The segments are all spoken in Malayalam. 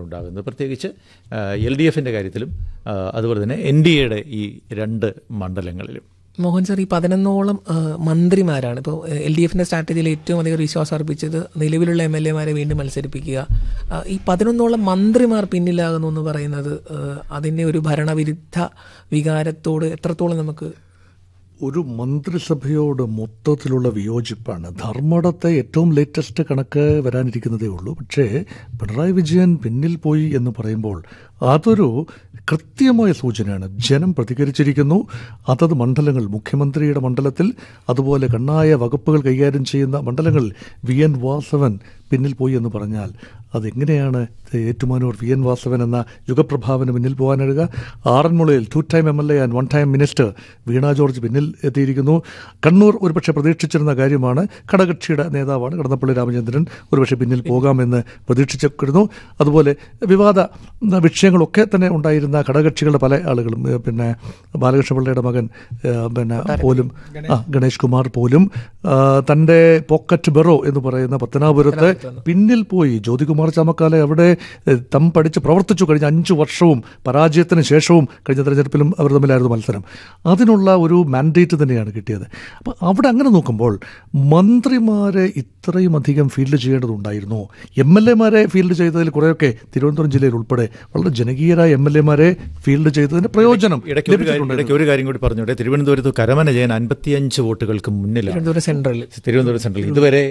ഉണ്ടാകുന്നത് പ്രത്യേകിച്ച് എൽ ഡി എഫിൻ്റെ കാര്യത്തിലും ആ, അതുപോലെ തന്നെ എൻ ഡി എയുടെ ഈ രണ്ട് മണ്ഡലങ്ങളിലും മോഹൻ സാർ ഈ പതിനൊന്നോളം ആ, മന്ത്രിമാരാണ് ഇപ്പോൾ എൽ ഡി എഫിന്റെ സ്ട്രാറ്റജിയിൽ ഏറ്റവും അധികം വിശ്വാസം അർപ്പിച്ചത് നിലവിലുള്ള എം എൽ എമാരെ വീണ്ടും മത്സരിപ്പിക്കുക ആ, ഈ പതിനൊന്നോളം മന്ത്രിമാർ പിന്നിലാകുന്നു എന്ന് പറയുന്നത് ആ, അതിന്റെ ഒരു ഭരണവിരുദ്ധ വികാരത്തോട് എത്രത്തോളം നമുക്ക് ഒരു മന്ത്രിസഭയോട് മൊത്തത്തിലുള്ള വിയോജിപ്പാണ് ധർമ്മടത്തെ ഏറ്റവും ലേറ്റസ്റ്റ് കണക്ക് വരാനിരിക്കുന്നതേ ഉള്ളൂ പക്ഷേ പിണറായി വിജയൻ പിന്നിൽ പോയി എന്ന് പറയുമ്പോൾ അതൊരു കൃത്യമായ സൂചനയാണ് ജനം പ്രതികരിച്ചിരിക്കുന്നു അതത് മണ്ഡലങ്ങൾ മുഖ്യമന്ത്രിയുടെ മണ്ഡലത്തിൽ അതുപോലെ കണ്ണായ വകുപ്പുകൾ കൈകാര്യം ചെയ്യുന്ന മണ്ഡലങ്ങളിൽ വി എൻ വാസവൻ പിന്നിൽ പോയി എന്ന് പറഞ്ഞാൽ അതെങ്ങനെയാണ് ഏറ്റുമാനൂർ വി എൻ വാസവൻ എന്ന യുഗപ്രഭാവന് പിന്നിൽ പോകാനിടുക ആറന്മുളയിൽ two time M L A and one time minister Veena George പിന്നിൽ എത്തിയിരിക്കുന്നു കണ്ണൂർ ഒരുപക്ഷെ പ്രതീക്ഷിച്ചിരുന്ന കാര്യമാണ് ഘടകക്ഷിയുടെ നേതാവാണ് കടന്നപ്പള്ളി രാമചന്ദ്രൻ ഒരുപക്ഷെ പിന്നിൽ പോകാമെന്ന് പ്രതീക്ഷിച്ചിരുന്നു അതുപോലെ വിവാദ വിഷയങ്ങളൊക്കെ തന്നെ ഉണ്ടായിരുന്ന ഘടകക്ഷികളുടെ പല ആളുകളും ഏഹ് പിന്നെ ബാലകൃഷ്ണപിള്ളയുടെ മകൻ ഏഹ് പിന്നെ പോലും ആ ഗണേഷ് കുമാർ പോലും ആ, തൻ്റെ പോക്കറ്റ് ബെറോ എന്ന് പറയുന്ന പത്തനാപുരത്ത് പിന്നിൽ പോയി ജ്യോതികുമാർ ചാമക്കാലെ അവിടെ ഏഹ്, തം പഠിച്ച് പ്രവർത്തിച്ചു കഴിഞ്ഞ അഞ്ചു വർഷവും പരാജയത്തിന് ശേഷവും കഴിഞ്ഞ തെരഞ്ഞെടുപ്പിലും അവർ തമ്മിലായിരുന്നു മത്സരം അതിനുള്ള ഒരു മാൻഡേറ്റ് തന്നെയാണ് കിട്ടിയത് അപ്പോൾ അവിടെ അങ്ങനെ നോക്കുമ്പോൾ മന്ത്രിമാരെ ഇത്രയും അധികം ഫീൽഡ് ചെയ്യേണ്ടതുണ്ടായിരുന്നു എം എൽ എമാരെ ഫീൽഡ് ചെയ്തതിൽ കുറേയൊക്കെ തിരുവനന്തപുരം ജില്ലയിൽ ഉൾപ്പെടെ വളരെ ജനകീയരായ എം എൽ എമാരെ ഫീൽഡ് ചെയ്തതിന്റെ പ്രയോജനം ഇടയ്ക്ക് ഒരു കാര്യം ഇടയ്ക്ക് ഒരു കാര്യം കൂടി പറഞ്ഞോട്ടെ തിരുവനന്തപുരത്ത് കരമന ജയൻ അൻപത്തിയഞ്ച് വോട്ടുകൾക്ക് മുന്നിലാണ് തിരുവനന്തപുരം സെൻട്രലിൽ തിരുവനന്തപുരം സെൻട്രൽ ഇതുവരെ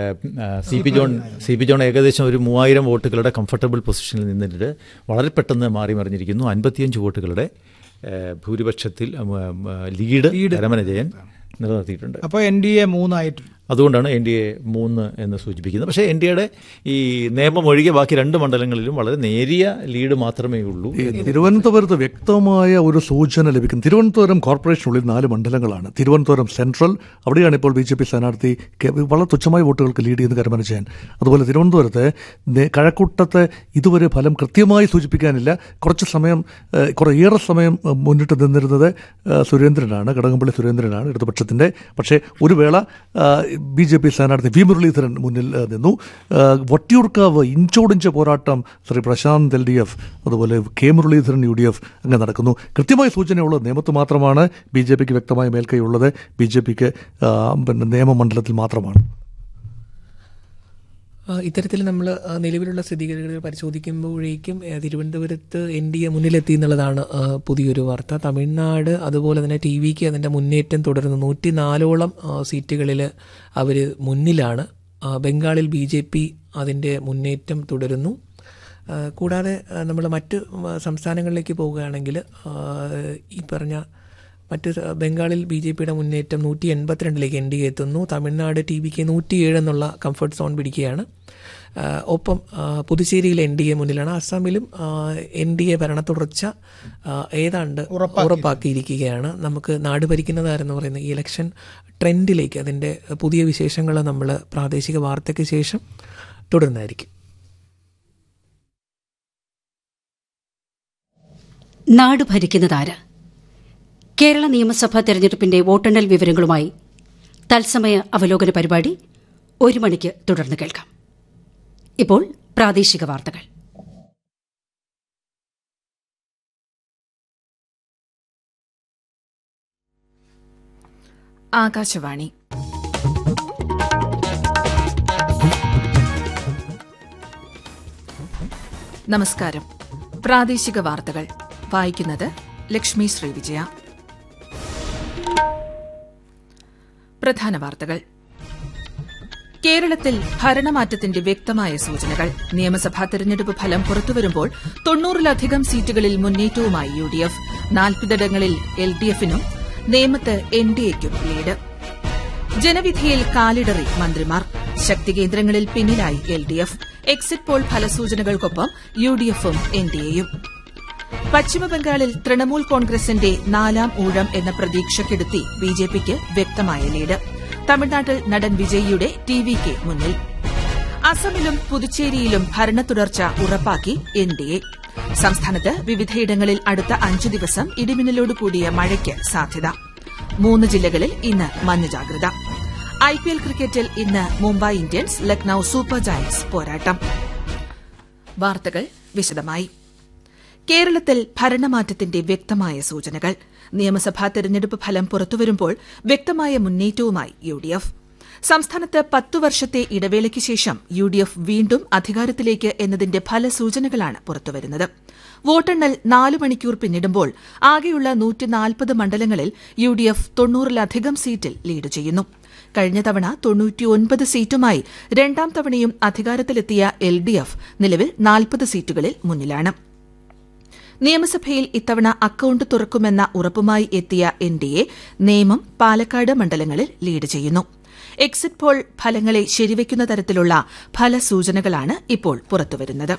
C P John C P John ഏകദേശം ഒരു മൂവായിരം വോട്ടുകളുടെ കംഫർട്ടബിൾ പൊസിഷനിൽ നിന്നിട്ട് വളരെ പെട്ടെന്ന് മാറി മറിഞ്ഞിരിക്കുന്നു അൻപത്തിയഞ്ച് വോട്ടുകളുടെ ഏഹ്, ഭൂരിപക്ഷത്തിൽ ഉം, ഉം, ലീഡ് കരമന ജയൻ നിലനിർത്തിയിട്ടുണ്ട് അപ്പോൾ എൻ ഡി എ മൂന്നായിട്ട് അതുകൊണ്ടാണ് എൻ ഡി എ മൂന്ന് എന്ന് സൂചിപ്പിക്കുന്നത് പക്ഷേ എൻ ഡി എയുടെ ഈ നിയമം ഒഴികെ ബാക്കി രണ്ട് മണ്ഡലങ്ങളിലും വളരെ നേരിയ ലീഡ് മാത്രമേ ഉള്ളൂ ഈ തിരുവനന്തപുരത്ത് വ്യക്തമായ ഒരു സൂചന ലഭിക്കും തിരുവനന്തപുരം കോർപ്പറേഷനുള്ളിൽ നാല് മണ്ഡലങ്ങളാണ് തിരുവനന്തപുരം സെൻട്രൽ അവിടെയാണ് ഇപ്പോൾ ബി ജെ പി സ്ഥാനാർത്ഥി കെ- വളരെ തുച്ഛമായ വോട്ടുകൾക്ക് ലീഡ് ചെയ്യുന്ന കരമന ചെയ്യാൻ അതുപോലെ തിരുവനന്തപുരത്ത് നേ- കഴക്കൂട്ടത്ത് ഇതുവരെ ഫലം കൃത്യമായി സൂചിപ്പിക്കാനില്ല കുറച്ച് സമയം ഏഹ്, കുറേയേറെ സമയം ഏഹ്, മുന്നിട്ട് നിന്നിരുന്നത് ഏഹ്, സുരേന്ദ്രനാണ് കടകംപള്ളി സുരേന്ദ്രനാണ് ഇടതുപക്ഷത്തിൻ്റെ പക്ഷേ ഒരു വേള ബി ജെ പി സ്ഥാനാർത്ഥി വി മുരളീധരൻ മുന്നിൽ ഏഹ്, നിന്നു ഏഹ്, വട്ടിയൂർക്കാവ് ഇഞ്ചോടിഞ്ച പോരാട്ടം Shri Prashanth L D F അതുപോലെ K Muraleedharan U D F അങ്ങനെ നടക്കുന്നു കൃത്യമായ സൂചനയുള്ളത് നിയമത്ത് മാത്രമാണ് ബി ജെ പിക്ക് വ്യക്തമായ മേൽക്കൈയുള്ളത് ബി ജെ പിക്ക് പിന്നെ നിയമമണ്ഡലത്തിൽ മാത്രമാണ് ആ, ഇത്തരത്തിൽ നമ്മൾ നിലവിലുള്ള സ്ഥിതിഗതികൾ പരിശോധിക്കുമ്പോഴേക്കും ആ, തിരുവനന്തപുരത്ത് എൻ ഡി എ മുന്നിലെത്തി എന്നുള്ളതാണ് ആ, പുതിയൊരു വാർത്ത തമിഴ്നാട് അതുപോലെ തന്നെ ടി വിക്ക് അതിൻ്റെ മുന്നേറ്റം തുടരുന്നു നൂറ്റി നാലോളം സീറ്റുകളിൽ അവർ മുന്നിലാണ് ആ, ബംഗാളിൽ ബി ജെ പി അതിൻ്റെ മുന്നേറ്റം തുടരുന്നു ആ, കൂടാതെ നമ്മൾ മറ്റ് ആ, സംസ്ഥാനങ്ങളിലേക്ക് പോവുകയാണെങ്കിൽ ആ, ഈ പറഞ്ഞ മറ്റ് സ- ബംഗാളിൽ ബി ജെ പിയുടെ മുന്നേറ്റം നൂറ്റി എൺപത്തിരണ്ടിലേക്ക് എൻ ഡി എ എത്തുന്നു തമിഴ്നാട് ടി വിക്ക് നൂറ്റിയേഴ് എന്നുള്ള കംഫർട്ട് സോൺ പിടിക്കുകയാണ് ആ, ഒപ്പം ആ, പുതുച്ചേരിയിൽ എൻ ഡി എ മുന്നിലാണ് അസ്സാമിലും എൻ ഡി എ ഭരണ തുടർച്ച ആ, ഏതാണ്ട് ഉറപ്പാക്കിയിരിക്കുകയാണ് നമുക്ക് നാട് ഭരിക്കുന്നതാരെന്ന് പറയുന്ന ഈ ഇലക്ഷൻ ട്രെൻഡിലേക്ക് അതിൻ്റെ പുതിയ വിശേഷങ്ങൾ നമ്മൾ പ്രാദേശിക വാർത്തയ്ക്ക് ശേഷം തുടരുന്നതായിരിക്കും നാട് ഭരിക്കുന്നതാര് കേരള നിയമസഭാ തെരഞ്ഞെടുപ്പിന്റെ വോട്ടെണ്ണൽ വിവരങ്ങളുമായി തത്സമയ അവലോകന പരിപാടി ഒരു മണിക്ക് തുടർന്ന് കേൾക്കാം ഇപ്പോൾ പ്രാദേശിക വാർത്തകൾ ആകാശവാണി നമസ്കാരം പ്രാദേശിക വാർത്തകൾ വായിക്കുന്നത് ലക്ഷ്മി ശ്രീവിജയ പ്രധാന വാർത്തകൾ കേരളത്തിൽ ഭരണമാറ്റത്തിന്റെ വ്യക്തമായ സൂചനകൾ നിയമസഭാ തെരഞ്ഞെടുപ്പ് ഫലം പുറത്തുവരുമ്പോൾ തൊണ്ണൂറിലധികം സീറ്റുകളിൽ മുന്നേറ്റവുമായി യു ഡി എഫ് നാൽപ്പതിടങ്ങളിൽ എൽ ഡി എഫിനും നേമത്ത് എൻ ഡി എക്കും ലീഡ് ജനവിധിയിൽ കാലിടറി മന്ത്രിമാർ ശക്തി കേന്ദ്രങ്ങളിൽ പിന്നിലായി L D F exit poll ഫലസൂചനകൾക്കൊപ്പം യു ഡി എഫും എൻ ഡി എയും പശ്ചിമബംഗാളിൽ തൃണമൂൽ കോൺഗ്രസിന്റെ നാലാം ഊഴം എന്ന പ്രതീക്ഷയ്ക്കെടുത്തി ബി ജെ പിക്ക് വ്യക്തമായ ലീഡ് തമിഴ്നാട്ടിൽ നടൻ വിജയിയുടെ ടി വി കെ മുന്നിൽ അസമിലും പുതുച്ചേരിയിലും ഭരണ തുടർച്ച ഉറപ്പാക്കി എൻ ഡി എ സംസ്ഥാനത്ത് വിവിധയിടങ്ങളിൽ അടുത്ത അഞ്ചു ദിവസം ഇടിമിന്നലോട് കൂടിയ മഴയ്ക്ക് സാധ്യത മൂന്ന് ജില്ലകളിൽ ഇന്ന് മഞ്ഞ ജാഗ്രത ഐപിഎൽ ക്രിക്കറ്റിൽ ഇന്ന് Mumbai Indians Lucknow super giants പോരാട്ടം വാർത്തകൾ വിശദമായി കേരളത്തിൽ ഭരണമാറ്റത്തിന്റെ വ്യക്തമായ സൂചനകൾ നിയമസഭാ തെരഞ്ഞെടുപ്പ് ഫലം പുറത്തുവരുമ്പോൾ വ്യക്തമായ മുന്നേറ്റവുമായി യു ഡി എഫ് സംസ്ഥാനത്ത് പത്തു വർഷത്തെ ഇടവേളയ്ക്ക് ശേഷം യു ഡി എഫ് വീണ്ടും അധികാരത്തിലേക്ക് എന്നതിന്റെ ഫലസൂചനകളാണ് പുറത്തുവരുന്നത് വോട്ടെണ്ണൽ നാല് മണിക്കൂർ പിന്നിടുമ്പോൾ ആകെയുള്ള നൂറ്റിനാൽപ്പത് മണ്ഡലങ്ങളിൽ യു ഡി എഫ് തൊണ്ണൂറിലധികം സീറ്റിൽ ലീഡ് ചെയ്യുന്നു കഴിഞ്ഞ തവണ തൊണ്ണൂറ്റിയൊൻപത് സീറ്റുമായി രണ്ടാം തവണയും അധികാരത്തിലെത്തിയ എൽ ഡി എഫ് നിലവിൽ നാൽപ്പത് സീറ്റുകളിൽ മുന്നിലാണ് നിയമസഭയിൽ ഇത്തവണ അക്കൌണ്ട് തുറക്കുമെന്ന ഉറപ്പുമായി എത്തിയ N D A Nemom Palakkad മണ്ഡലങ്ങളിൽ ലീഡ് ചെയ്യുന്നു എക്സിറ്റ് പോൾ ഫലങ്ങളെ ശരിവയ്ക്കുന്ന തരത്തിലുള്ള ഫലസൂചനകളാണ് ഇപ്പോൾ പുറത്തുവരുന്നത്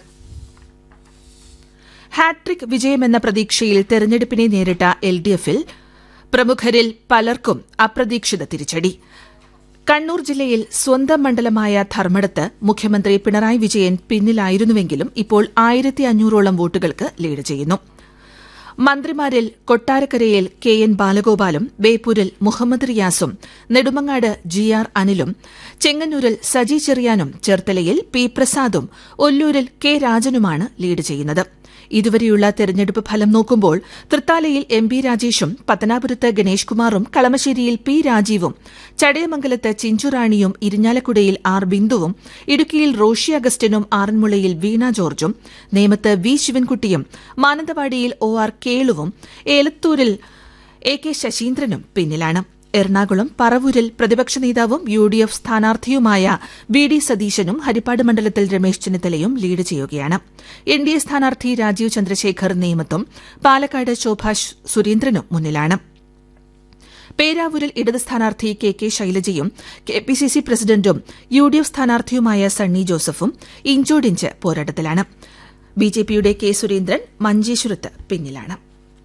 ഹാട്രിക് വിജയമെന്ന പ്രതീക്ഷയിൽ തെരഞ്ഞെടുപ്പിനെ നേരിട്ട എൽ ഡി എഫിൽ പ്രമുഖരിൽ പലർക്കും അപ്രതീക്ഷിത തിരിച്ചടി കണ്ണൂർ ജില്ലയിൽ സ്വന്തം മണ്ഡലമായ ധർമ്മടത്ത് മുഖ്യമന്ത്രി പിണറായി വിജയൻ പിന്നിലായിരുന്നുവെങ്കിലും ഇപ്പോൾ ആയിരത്തി അഞ്ഞൂറോളം വോട്ടുകൾക്ക് ലീഡ് ചെയ്യുന്നു മന്ത്രിമാരിൽ കൊട്ടാരക്കരയിൽ കെ എൻ ബാലഗോപാലും ബേപ്പൂരിൽ മുഹമ്മദ് റിയാസും നെടുമങ്ങാട് ജി ആർ അനിലും ചെങ്ങന്നൂരിൽ സജി ചെറിയാനും ചേർത്തലയിൽ പി പ്രസാദും ഒല്ലൂരിൽ കെ രാജനുമാണ് ലീഡ് ചെയ്യുന്നത് ഇതുവരെയുള്ള തെരഞ്ഞെടുപ്പ് ഫലം നോക്കുമ്പോൾ തൃത്താലയിൽ എം ബി രാജേഷും പത്തനാപുരത്ത് ഗണേഷ് കുമാറും കളമശ്ശേരിയിൽ പി രാജീവും ചടയമംഗലത്ത് ചിഞ്ചുറാണിയും ഇരിഞ്ഞാലക്കുടയിൽ ആർ ബിന്ദുവും ഇടുക്കിയിൽ റോഷി അഗസ്റ്റിനും ആറന്മുളയിൽ വീണ ജോർജും നേമത്ത് വി ശിവൻകുട്ടിയും മാനന്തവാടിയിൽ ഒ ആർ കേളുവും ഏലത്തൂരിൽ എ കെ ശശീന്ദ്രനും പിന്നിലാണ് എറണാകുളം പറവൂരിൽ പ്രതിപക്ഷ നേതാവും യു ഡി എഫ് സ്ഥാനാർത്ഥിയുമായ വി ഡി സതീശനും ഹരിപ്പാട് മണ്ഡലത്തിൽ രമേശ് ചെന്നിത്തലയും ലീഡ് ചെയ്യുകയാണ് എൻ ഡി എ സ്ഥാനാർത്ഥി രാജീവ് ചന്ദ്രശേഖർ നേമത്തും പാലക്കാട് ശോഭ സുരേന്ദ്രനും മുന്നിലാണ് പേരാവൂരിൽ ഇടത് സ്ഥാനാർത്ഥി കെ കെ ശൈലജയും കെ പി സി സി പ്രസിഡന്റും യു ഡി എഫ് സ്ഥാനാർത്ഥിയുമായ സണ്ണി ജോസഫും ഇഞ്ചോടിഞ്ച് പോരാട്ടത്തിലാണ് ബി ജെ പിയുടെ കെ സുരേന്ദ്രൻ മഞ്ചേശ്വരത്ത് പിന്നിലാണ്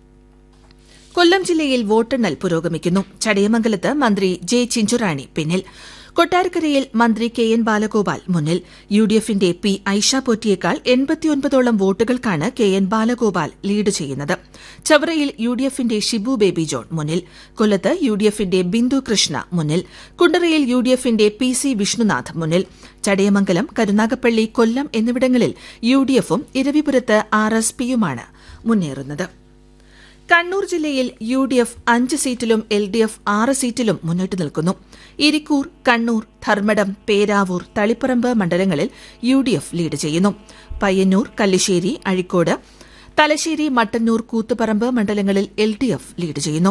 കൊല്ലം ജില്ലയിൽ വോട്ടെണ്ണൽ പുരോഗമിക്കുന്നു ചടയമംഗലത്ത് മന്ത്രി ജെ ചിഞ്ചുറാണി പിന്നിൽ കൊട്ടാരക്കരയിൽ മന്ത്രി കെ എൻ ബാലഗോപാൽ മുന്നിൽ യു ഡി എഫിന്റെ പി ഐഷ പോറ്റിയേക്കാൾ എൺപത്തിയൊൻപതോളം വോട്ടുകൾക്കാണ് കെ എൻ ബാലഗോപാൽ ലീഡ് ചെയ്യുന്നത് ചവറയിൽ യു ഡി എഫിന്റെ ഷിബു ബേബി ജോൺ മുന്നിൽ കൊല്ലത്ത് യു ഡി എഫിന്റെ ബിന്ദു കൃഷ്ണ മുന്നിൽ കുണ്ടറയിൽ യു ഡി എഫിന്റെ പി സി വിഷ്ണുനാഥ് മുന്നിൽ ചടയമംഗലം കരുനാഗപ്പള്ളി കൊല്ലം എന്നിവിടങ്ങളിൽ യു ഡി എഫും ഇരവിപുരത്ത് ആർ എസ് പിയുമാണ് മുന്നേറുന്നത് കണ്ണൂർ ജില്ലയിൽ യു ഡി എഫ് അഞ്ച് സീറ്റിലും എൽ ഡി എഫ് ആറ് സീറ്റിലും മുന്നിട്ട് നിൽക്കുന്നു ഇരിക്കൂർ കണ്ണൂർ ധർമ്മടം പേരാവൂർ തളിപ്പറമ്പ് മണ്ഡലങ്ങളിൽ യു ഡി എഫ് ലീഡ് ചെയ്യുന്നു പയ്യന്നൂർ കല്ലിശ്ശേരി അഴിക്കോട് തലശ്ശേരി മട്ടന്നൂർ കൂത്തുപറമ്പ് മണ്ഡലങ്ങളിൽ എൽ ഡി എഫ് ലീഡ് ചെയ്യുന്നു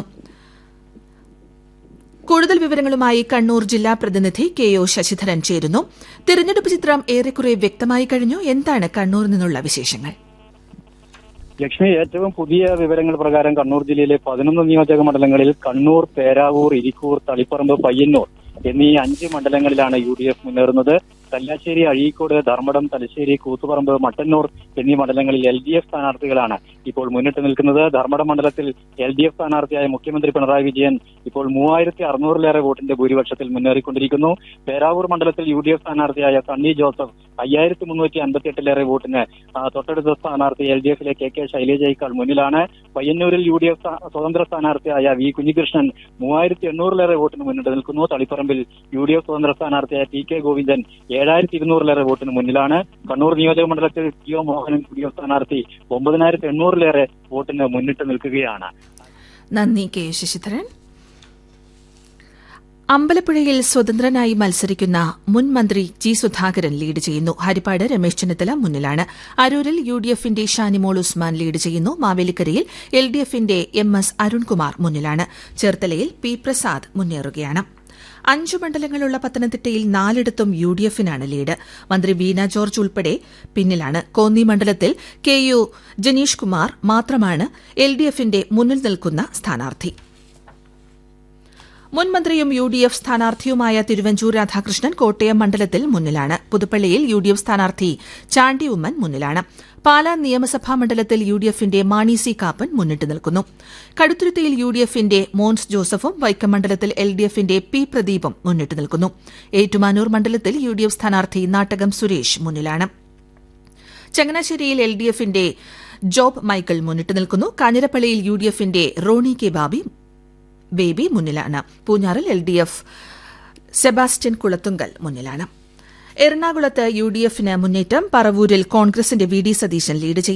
കൂടുതൽ വിവരങ്ങളുമായി കണ്ണൂർ ജില്ലാ പ്രതിനിധി കെ ഒ ശശിധരൻ ചേരുന്നു തിരഞ്ഞെടുപ്പ് ചിത്രം ഏറെക്കുറെ വ്യക്തമായി കഴിഞ്ഞു എന്താണ് കണ്ണൂരിൽ നിന്നുള്ള വിശേഷങ്ങൾ ലക്ഷ്മി ഏറ്റവും പുതിയ വിവരങ്ങൾ പ്രകാരം കണ്ണൂർ ജില്ലയിലെ പതിനൊന്ന് നിയോജക മണ്ഡലങ്ങളിൽ കണ്ണൂർ പേരാവൂർ ഇരിക്കൂർ തളിപ്പറമ്പ് പയ്യന്നൂർ എന്നീ അഞ്ച് മണ്ഡലങ്ങളിലാണ് യു ഡി എഫ് മുന്നേറുന്നത് കല്ലാശ്ശേരി അഴീക്കോട് ധർമ്മടം തലശ്ശേരി കൂത്തുപറമ്പ് മട്ടന്നൂർ എന്നീ മണ്ഡലങ്ങളിൽ എൽ ഡി എഫ് സ്ഥാനാർത്ഥികളാണ് ഇപ്പോൾ മുന്നിട്ട് നിൽക്കുന്നത് ധർമ്മടം മണ്ഡലത്തിൽ എൽ ഡി എഫ് സ്ഥാനാർത്ഥിയായ മുഖ്യമന്ത്രി പിണറായി വിജയൻ ഇപ്പോൾ മൂവായിരത്തി അറുന്നൂറിലേറെ വോട്ടിന്റെ ഭൂരിപക്ഷത്തിൽ മുന്നേറിക്കൊണ്ടിരിക്കുന്നു പേരാവൂർ മണ്ഡലത്തിൽ യു ഡി എഫ് സ്ഥാനാർത്ഥിയായ സണ്ണി ജോസഫ് അയ്യായിരത്തി മുന്നൂറ്റി അൻപത്തിയെട്ടിലേറെ വോട്ടിന് ആ, തൊട്ടടുത്ത സ്ഥാനാർത്ഥി എൽ ഡി എഫിലെ കെ കെ ശൈലജയേക്കാൾ മുന്നിലാണ് പയ്യന്നൂരിൽ യു ഡി എഫ് സ്വതന്ത്ര സ്ഥാനാർത്ഥിയായ വി കുഞ്ഞികൃഷ്ണൻ മൂവായിരത്തി എണ്ണൂറിലേറെ വോട്ടിന് മുന്നിട്ട് നിൽക്കുന്നു തളിപ്പറമ്പിൽ യു ഡി എഫ് സ്വതന്ത്ര സ്ഥാനാർത്ഥിയായ ടി കെ ഗോവിന്ദൻ ഏഴായിരത്തി ഇരുന്നൂറിലേറെ വോട്ടിന് മുന്നിലാണ് കണ്ണൂർ നിയോജക മണ്ഡലത്തിൽ T O Mohanan U D F സ്ഥാനാർത്ഥി ഒമ്പതിനായിരത്തി എണ്ണൂറിലേറെ വോട്ടിന് മുന്നിട്ട് നിൽക്കുകയാണ് നന്ദി കെ ശശിധരൻ അമ്പലപ്പുഴയിൽ സ്വതന്ത്രനായി മത്സരിക്കുന്ന മുൻ മന്ത്രി ജി സുധാകരൻ ലീഡ് ചെയ്യുന്നു ഹരിപ്പാട് രമേശ് ചെന്നിത്തല മുന്നിലാണ് അരൂരിൽ യു ഡി എഫിന്റെ ഷാനിമോൾ ഉസ്മാൻ ലീഡ് ചെയ്യുന്നു മാവേലിക്കരയിൽ എൽ ഡി എഫിന്റെ എം എസ് അരുൺകുമാർ മുന്നിലാണ് ചേർത്തലയിൽ പി പ്രസാദ് മുന്നേറുകയാണ് അഞ്ചു മണ്ഡലങ്ങളുള്ള പത്തനംതിട്ടയിൽ നാലിടത്തും യു ഡി എഫിനാണ് ലീഡ് മന്ത്രി വീണ ജോർജ് ഉൾപ്പെടെ പിന്നിലാണ് കോന്നി മണ്ഡലത്തിൽ കെ യു ജനീഷ് കുമാർ മാത്രമാണ് എൽ ഡി എഫിന്റെ മുന്നിൽ നിൽക്കുന്ന സ്ഥാനാർത്ഥി മുൻ മന്ത്രിയും യു ഡി എഫ് സ്ഥാനാർത്ഥിയുമായ തിരുവഞ്ചൂർ രാധാകൃഷ്ണൻ കോട്ടയം മണ്ഡലത്തിൽ മുന്നിലാണ് പുതുപ്പള്ളിയിൽ യു ഡി എഫ് സ്ഥാനാർത്ഥി ചാണ്ടി ഉമ്മൻ മുന്നിലാണ് പാലാ നിയമസഭാ മണ്ഡലത്തിൽ യു ഡി എഫിന്റെ മാണി സി കാപ്പൻ മുന്നിട്ട് നിൽക്കുന്നു കടുത്തുരുത്തിയിൽ യു ഡി എഫിന്റെ മോൻസ് ജോസഫും വൈക്കം മണ്ഡലത്തിൽ എൽ ഡി എഫിന്റെ പി പ്രദീപും മുന്നിട്ട് നിൽക്കുന്നു ഏറ്റുമാനൂർ മണ്ഡലത്തിൽ യു ഡി എഫ് സ്ഥാനാർത്ഥി നാട്ടകം സുരേഷ് മുന്നിലാണ് ചങ്ങനാശ്ശേരിയിൽ എൽ ഡി എഫിന്റെ ജോബ് മൈക്കിൾ മുന്നിട്ട് നിൽക്കുന്നു കാഞ്ഞിരപ്പള്ളിയിൽ യു ഡി എഫിന്റെ റോണി കെ ബാബി ബേബി മുന്നിലാണ് പൂഞ്ഞാറിൽ L D F Sebastian Kulathunkal മുന്നിലാണ് എറണാകുളത്ത് യു ഡി എഫിന് മുന്നേറ്റം പറവൂരിൽ കോൺഗ്രസിന്റെ വി ഡി സതീശൻ ലീഡ് ചെയ്യുന്നു